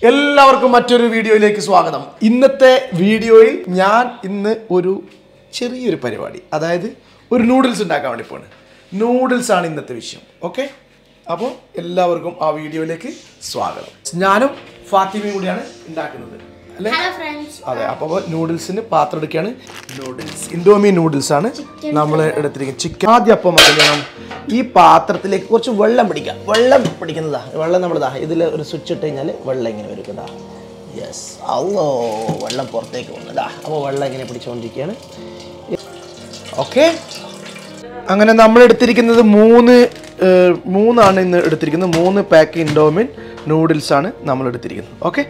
എല്ലാവർക്കും മറ്റൊരു വീഡിയോയിലേക്ക് സ്വാഗതം ഇന്നത്തെ വീഡിയോയിൽ ഞാൻ ഇന്ന് ഒരു ചെറിയൊരു പരിപാടി അതായത് ഒരു നൂഡിൽസ് ഉണ്ടാക്കാൻ വേണ്ടി പോണ് നൂഡിൽസ് ആണ് ഇന്നത്തെ വിഷയം ഓക്കെ അപ്പോൾ എല്ലാവർക്കും ആ വീഡിയോയിലേക്ക് സ്വാഗതം ഞാനും ഫാത്തിമയും കൂടിയാണ് ഉണ്ടാക്കുന്നത് അല്ലേ ഹലോ ഫ്രണ്ട്സ് അതെ അപ്പോൾ നൂഡിൽസിന് പാത്രം എടുക്കുകയാണ് നൂഡിൽസ് ഇൻഡോമി നൂഡിൽസ് ആണ് നമ്മൾ എടുത്തിരിക്കുന്നത് ചിക്കൻ ആദ്യം അപ്പം എന്ത് ചെയ്യണം ഈ പാത്രത്തിലേക്ക് കുറച്ച് വെള്ളം പിടിക്കാം വെള്ളം പിടിക്കുന്നതാ വെള്ളം നമ്മളിതാ ഇതിൽ ഒരു സ്വിച്ച് ഇട്ട് കഴിഞ്ഞാൽ വെള്ളം ഇങ്ങനെ വരുന്നതാ യെസ് അല്ലോ വെള്ളം പുറത്തേക്ക് വന്നതാ അപ്പോൾ വെള്ളം ഇങ്ങനെ പിടിച്ചുകൊണ്ടിരിക്കുകയാണ് ഓക്കെ അങ്ങനെ നമ്മൾ എടുത്തിരിക്കുന്നത് മൂന്ന് ഏഹ്, മൂന്നാണ് ഇന്ന് എടുത്തിരിക്കുന്നത് മൂന്ന് പാക്ക് ഇൻഡോമിൻ നൂഡിൽസ് ആണ് നമ്മൾ എടുത്തിരിക്കുന്നത് ഓക്കെ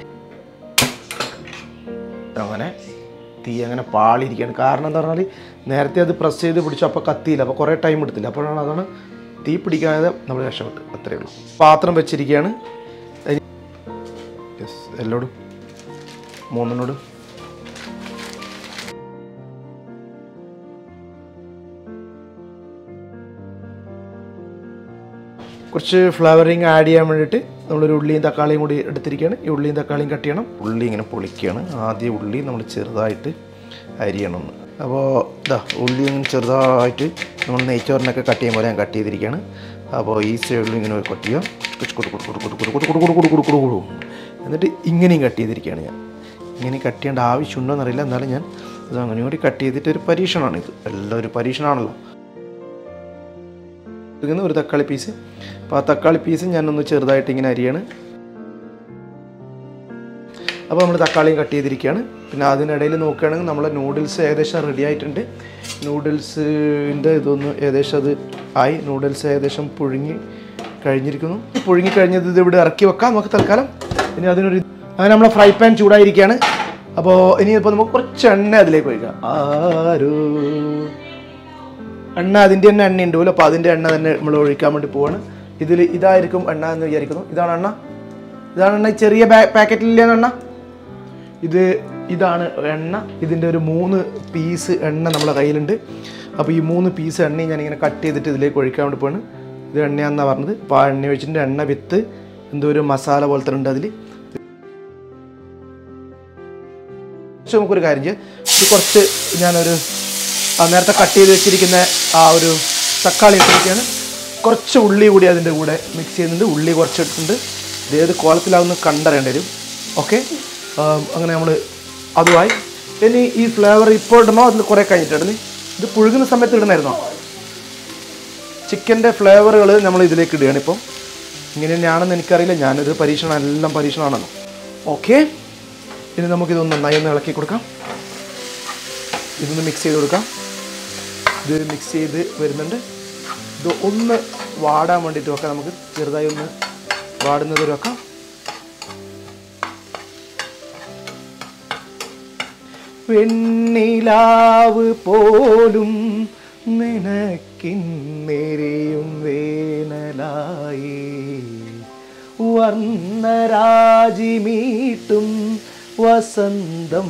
അങ്ങനെ തീ അങ്ങനെ പാളിയിരിക്കുകയാണ് കാരണം എന്താ പറഞ്ഞാൽ നേരത്തെ അത് പ്രസ് ചെയ്ത് പിടിച്ചു അപ്പോൾ കത്തിയില്ല അപ്പോൾ കുറേ ടൈം എടുത്തില്ല അപ്പോഴാണ് അതാണ് തീ പിടിക്കാതെ നമ്മൾ രക്ഷപ്പെട്ടു അത്രയേ ഉള്ളൂ പാത്രം വെച്ചിരിക്കുകയാണ് യെസ് എല്ലോടും മൂന്നിനോടും കുറച്ച് ഫ്ലവറിങ് ആഡ് ചെയ്യാൻ വേണ്ടിയിട്ട് നമ്മളൊരു ഉള്ളിയും തക്കാളിയും കൂടി എടുത്തിരിക്കുകയാണ് ഈ ഉള്ളിയും തക്കാളിയും കട്ട് ചെയ്യണം ഉള്ളി ഇങ്ങനെ പൊളിക്കുകയാണ് ആദ്യം ഉള്ളി നമ്മൾ ചെറുതായിട്ട് അരിയണം ഒന്ന് അപ്പോൾ ഇതാ ഉള്ളി ഇങ്ങനെ ചെറുതായിട്ട് നമ്മൾ നെയ്ച്ചോറിനൊക്കെ കട്ട് ചെയ്യുമ്പോൾ ഞാൻ കട്ട് ചെയ്തിരിക്കുകയാണ് അപ്പോൾ ഈ സൈഡിൽ ഇങ്ങനെ ഒരു കട്ട് ചെയ്യാം കുച്ച് കുടു കുടു കുടു കുടു കുടു കുടു കുടു കുടു കുടു കുടു കുടു. എന്നിട്ട് ഇങ്ങനെയും കട്ട് ചെയ്തിരിക്കുകയാണ് ഞാൻ ഇങ്ങനെ കട്ട് ചെയ്യേണ്ട ആവശ്യമുണ്ടോ എന്നറിയില്ല എന്നാലും ഞാൻ ഇത് അങ്ങനെ കൂടി കട്ട് ചെയ്തിട്ട് ഒരു പരീക്ഷണമാണ് ഇത് എല്ലാം ഒരു പരീക്ഷണമാണല്ലോ എടുക്കുന്ന ഒരു തക്കാളി പീസ് അപ്പോൾ ആ തക്കാളി പീസ് ഞാനൊന്ന് ചെറുതായിട്ട് ഇങ്ങനെ അരിയാണ് അപ്പോൾ നമ്മൾ തക്കാളിയും കട്ട് ചെയ്തിരിക്കുകയാണ് പിന്നെ അതിനിടയിൽ നോക്കുകയാണെങ്കിൽ നമ്മളെ നൂഡിൽസ് ഏകദേശം റെഡി ആയിട്ടുണ്ട് നൂഡിൽസിൻ്റെ ഇതൊന്ന് ഏകദേശം അത് ആയി നൂഡിൽസ് ഏകദേശം പുഴുങ്ങി കഴിഞ്ഞിരിക്കുന്നു പുഴുങ്ങി കഴിഞ്ഞത് ഇത് ഇവിടെ ഇറക്കി വെക്കാം നമുക്ക് തൽക്കാലം ഇനി അതിനൊരു അങ്ങനെ നമ്മളെ ഫ്രൈ പാൻ ചൂടായിരിക്കുകയാണ് അപ്പോൾ ഇനി ഇപ്പോൾ നമുക്ക് കുറച്ച് എണ്ണ അതിലേക്ക് ഒഴിക്കാം ആരോ എണ്ണ അതിൻ്റെ തന്നെ എണ്ണ ഉണ്ടാവില്ല അപ്പോൾ അതിൻ്റെ എണ്ണ തന്നെ നമ്മൾ ഒഴിക്കാൻ വേണ്ടി പോവാണ് ഇതിൽ ഇതായിരിക്കും എണ്ണ എന്ന് വിചാരിക്കുന്നു ഇതാണ് എണ്ണ ഇതാണ് എണ്ണ ഈ ചെറിയ പാക്കറ്റിലെ എണ്ണ ഇത് ഇതാണ് എണ്ണ ഇതിൻ്റെ ഒരു മൂന്ന് പീസ് എണ്ണ നമ്മളെ കയ്യിലുണ്ട് അപ്പോൾ ഈ മൂന്ന് പീസ് എണ്ണയും ഞാനിങ്ങനെ കട്ട് ചെയ്തിട്ട് ഇതിലേക്ക് ഒഴിക്കാൻ വേണ്ടി പോവാണ് ഇത് എണ്ണയാണെന്നാണ് പറഞ്ഞത് അപ്പോൾ ആ എണ്ണ ഒഴിച്ചിട്ട് എണ്ണ വിത്ത് എന്തോ ഒരു മസാല പോലത്തെ ഉണ്ട് അതിൽ പക്ഷെ നമുക്കൊരു കാര്യം ചെയ്യാം ഇത് കുറച്ച് ഞാനൊരു ആ നേരത്തെ കട്ട് ചെയ്ത് വെച്ചിരിക്കുന്ന ആ ഒരു തക്കാളി ഇട്ടിരിക്കുകയാണ് കുറച്ച് ഉള്ളി കൂടി അതിൻ്റെ കൂടെ മിക്സ് ചെയ്യുന്നുണ്ട് ഉള്ളി കുറച്ച് ഇട്ടിട്ടുണ്ട് ഇത് ഏത് കോലത്തിലാവുന്ന കണ്ടറിയേണ്ടി വരും ഓക്കെ അങ്ങനെ നമ്മൾ അതുമായി ഇനി ഈ ഫ്ലേവർ ഇപ്പോൾ ഇടണോ അതിൽ കുറേ കഴിഞ്ഞിട്ടിടല് ഇത് പുഴുകുന്ന സമയത്ത് ഇടണമായിരുന്നോ ചിക്കൻ്റെ ഫ്ലേവറുകൾ നമ്മൾ ഇതിലേക്ക് ഇടുകയാണ് ഇപ്പം ഇങ്ങനെ തന്നെയാണെന്ന് എനിക്കറിയില്ല ഞാനൊരു പരീക്ഷണം എല്ലാം പരീക്ഷണമാണല്ലോ ഓക്കെ ഇനി നമുക്കിതൊന്ന് നന്നായി ഒന്ന് ഇളക്കി കൊടുക്കാം ഇതൊന്ന് മിക്സ് ചെയ്ത് കൊടുക്കാം ഇത് മിക്സ് ചെയ്ത് വരുന്നുണ്ട് ഇത് ഒന്ന് വാടാൻ വേണ്ടിയിട്ട് വെക്കാം നമുക്ക് ചെറുതായി ഒന്ന് വാടുന്നത് വരെ വെക്കാം വെണ്ണിലാവ് പോലും നിനക്കിന്നെരിയും വേനലായി വർണ്ണരാജിമീട്ടും വസന്തം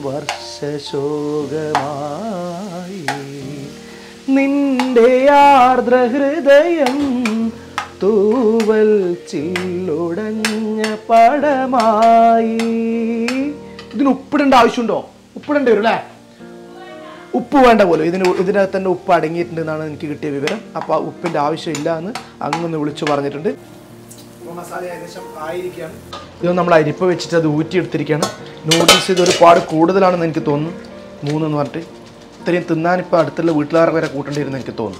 വർഷശോകമായി നിന്റെ ആർദ്രഹൃദയം തൂവൽ ചില്ലുടഞ്ഞ പടമായി ഇതിന് ഉപ്പിടേണ്ട ആവശ്യമുണ്ടോ ഉപ്പിടേണ്ടി വരും അല്ലേ ഉപ്പ് വേണ്ട പോലും ഇതിന് ഇതിനകത്ത് തന്നെ ഉപ്പ് അടങ്ങിയിട്ടുണ്ട് എന്നാണ് എനിക്ക് കിട്ടിയ വിവരം അപ്പോൾ ഉപ്പിൻ്റെ ആവശ്യമില്ല എന്ന് അങ്ങൊന്ന് വിളിച്ചു പറഞ്ഞിട്ടുണ്ട് മസാല ഏകദേശം ആയിരിക്കുകയാണ് ഇത് നമ്മൾ അരിപ്പ വെച്ചിട്ട് അത് ഊറ്റിയെടുത്തിരിക്കുകയാണ് നൂഡിൽസ് ഇത് ഒരുപാട് കൂടുതലാണെന്ന് എനിക്ക് തോന്നുന്നു മൂന്നെന്ന് പറഞ്ഞിട്ട് ഇത്രയും തിന്നാൻ ഇപ്പോൾ അടുത്തുള്ള വീട്ടുകാർ വരെ കൂട്ടേണ്ടിയിരുന്ന് എനിക്ക് തോന്നുന്നു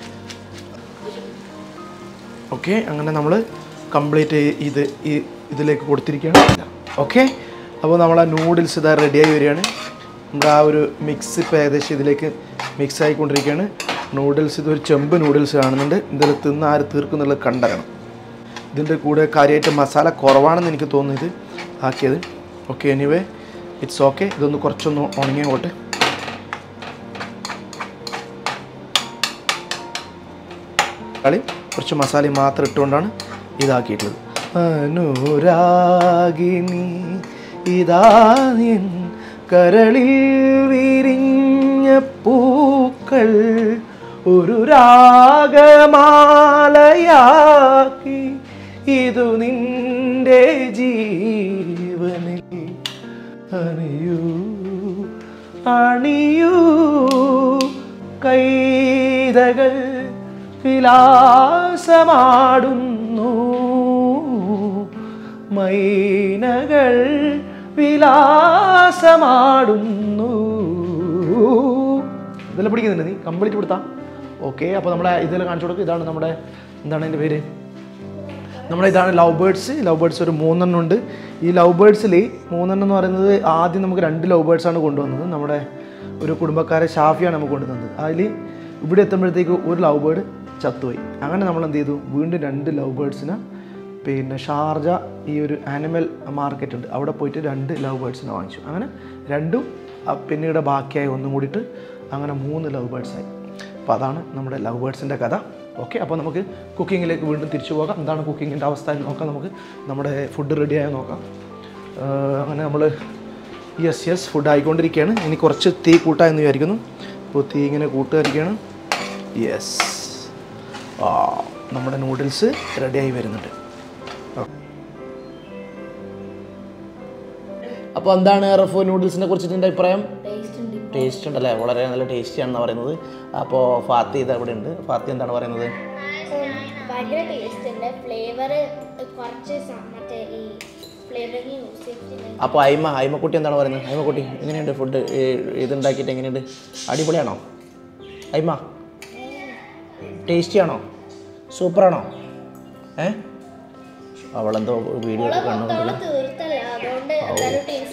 ഓക്കെ അങ്ങനെ നമ്മൾ കംപ്ലീറ്റ് ഇത് ഈ ഇതിലേക്ക് കൊടുത്തിരിക്കുകയാണ് ഓക്കെ അപ്പോൾ നമ്മൾ ആ നൂഡിൽസ് ഇതാ റെഡിയായി വരികയാണ് നമ്മുടെ ആ ഒരു മിക്സ് ഇപ്പോൾ ഏകദേശം ഇതിലേക്ക് മിക്സ് ആയിക്കൊണ്ടിരിക്കുകയാണ് നൂഡിൽസ് ഇതൊരു ചെമ്പ് നൂഡിൽസ് കാണുന്നുണ്ട് ഇതിൽ തിന്ന് ആര് തീർക്കുന്നുള്ളത് കണ്ടറിയണം ഇതിൻ്റെ കൂടെ കാര്യമായിട്ട് മസാല കുറവാണെന്ന് എനിക്ക് തോന്നുന്നു ഇത് ആക്കിയത് ഓക്കെ എനിവേ ഇറ്റ്സ് ഓക്കെ ഇതൊന്ന് കുറച്ചൊന്ന് ഉണങ്ങിയോട്ടെ കളി കുറച്ച് മസാല മാത്രം ഇട്ടുകൊണ്ടാണ് ഇതാക്കിയിട്ടുള്ളത് അനുരാഗിനി ഇതാ എൻ കരളിൽ വിരിഞ്ഞ പൂക്കൾ ഒരു രാഗമാലയാക്കി ഇതു നിൻ എൻ്റെ ജീവനിൽ അണിയൂ അണിയൂ കൈതകൾ വിലാസമാടുന്നു മൈനകൾ വിലാസമാടുന്നു ഇതെല്ലാം പിടിക്കുന്നുണ്ട് നീ കംപ്ലീറ്റ് കൊടുത്താ ഓക്കെ അപ്പോൾ നമ്മളെ ഇതെല്ലാം കാണിച്ചു കൊടുക്കും ഇതാണ് നമ്മുടെ എന്താണ് എൻ്റെ പേര് നമ്മുടെ ഇതാണ് ലവ് ബേർഡ്സ് ലവ് ബേർഡ്സ് ഒരു മൂന്നെണ്ണം ഉണ്ട് ഈ ലവ് ബേർഡ്സിൽ മൂന്നെണ്ണം എന്ന് പറയുന്നത് ആദ്യം നമുക്ക് രണ്ട് ലവ് ബേർഡ്സ് ആണ് കൊണ്ടുവന്നത് നമ്മുടെ ഒരു കുടുംബക്കാരെ ഷാഫിയാണ് നമുക്ക് കൊണ്ടുവന്നത് അതിൽ ഇവിടെ എത്തുമ്പോഴത്തേക്ക് ഒരു ലവ് ബേർഡ് ചത്തുപോയി അങ്ങനെ നമ്മൾ എന്ത് ചെയ്തു വീണ്ടും രണ്ട് ലവ് ബേർഡ്സിനെ പിന്നെ ഷാർജ ഈ ഒരു ആനിമൽ മാർക്കറ്റ് ഉണ്ട് അവിടെ പോയിട്ട് രണ്ട് ലവ് ബേർഡ്സിനെ വാങ്ങിച്ചു അങ്ങനെ രണ്ടും ആ, പിന്നീട് ബാക്കിയായി ഒന്നും കൂടിയിട്ട് അങ്ങനെ മൂന്ന് ലവ് ബേർഡ്സായി അപ്പോൾ അതാണ് നമ്മുടെ ലവ് ബേർഡ്സിൻ്റെ കഥ ഓക്കെ അപ്പോൾ നമുക്ക് കുക്കിങ്ങിലേക്ക് വീണ്ടും തിരിച്ചു പോകാം എന്താണ് കുക്കിങ്ങിൻ്റെ അവസ്ഥ എന്ന് നോക്കാം നമുക്ക് നമ്മുടെ ഫുഡ് റെഡിയായോ നോക്കാം ആ, അങ്ങനെ നമ്മൾ യെസ് യെസ് ഫുഡ് ആയിക്കൊണ്ടിരിക്കുകയാണ് ഇനി കുറച്ച് തീ കൂട്ടാം എന്ന് വിചാരിക്കുന്നു അപ്പോൾ തീ ഇങ്ങനെ കൂട്ടുകയായിരിക്കുകയാണ് യെസ് ആ നമ്മുടെ നൂഡിൽസ് റെഡിയായി വരുന്നുണ്ട് അപ്പോൾ എന്താണ് റഫോ നൂഡിൽസിനെ കുറിച്ചിട്ട് എൻ്റെ അഭിപ്രായം ടേസ്റ്റ് ഉണ്ട് ടേസ്റ്റ് ഉണ്ടല്ലേ വളരെ നല്ല ടേസ്റ്റിയാണെന്ന് പറയുന്നത് അപ്പോൾ ഫാത്തി ഇത് അവിടെ ഉണ്ട് ഫാത്തി എന്താണ് പറയുന്നത് ഭയങ്കര ടേസ്റ്റ് ഉണ്ട് ഫ്ലേവർ കുറച്ച് സ- മറ്റേ ഈ ഫ്ലേവറിങ് യൂസ് ചെയ്തിട്ടുണ്ട് അപ്പോൾ അയിമ അയിമക്കുട്ടി എന്താണ് പറയുന്നത് അയിമക്കുട്ടി എങ്ങനെയുണ്ട് ഫുഡ് ഇതുണ്ടാക്കിയിട്ട് എങ്ങനെയുണ്ട് അടിപൊളിയാണോ അയിമ ടേസ്റ്റിയാണോ സൂപ്പറാണോ ഏ അവളെന്തോ വീഡിയോ ഒക്കെ മൊത്തം കണ്ടുകൊണ്ടില്ല തീർത്തല്ല അതുകൊണ്ട് എന്തായാലും ടേസ്റ്റ്